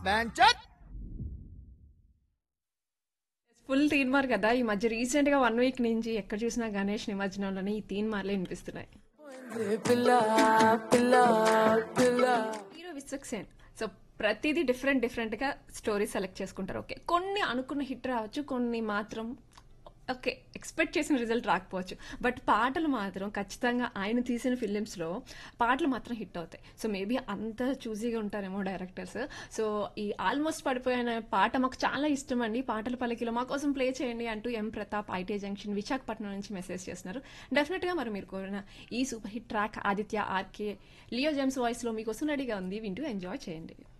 బ్యాంచర్ full తీన్ మార్ కదా ఈ మధ్య రీసెంట్ గా వన్ వీక్ నుంచి ఎక్కడ చూసినా గణేష్ నిమజ్జనంలోనే ఈ తీన్ మార్లే వినిపిస్తున్నాయి హీరో విశ్వక్సేన్ సో ప్రతిదీ డిఫరెంట్ డిఫరెంట్ గా స్టోరీ సెలెక్ట్ చేసుకుంటారు ఓకే కొన్ని అనుకున్న హిట్ రావచ్చు కొన్ని మాత్రం ఓకే ఎక్స్పెక్ట్ చేసిన రిజల్ట్ రాకపోవచ్చు బట్ పాటలు మాత్రం ఖచ్చితంగా ఆయన తీసిన ఫిలిమ్స్లో పాటలు మాత్రం హిట్ అవుతాయి సో మేబీ అంత చూసీగా ఉంటారేమో డైరెక్టర్స్ సో ఈ ఆల్మోస్ట్ పడిపోయిన పాట మాకు చాలా ఇష్టం అండి పాటల పలికిలో మా కోసం ప్లే చేయండి అంటూ M Pratap IT junction Visakhapatnam నుంచి మెసేజ్ చేస్తున్నారు డెఫినెట్గా మరి మీరు కోరిన ఈ super hit track Aditya RK Leo James వాయిస్లో మీకోసం రెడీగా ఉంది వింటూ ఎంజాయ్ చేయండి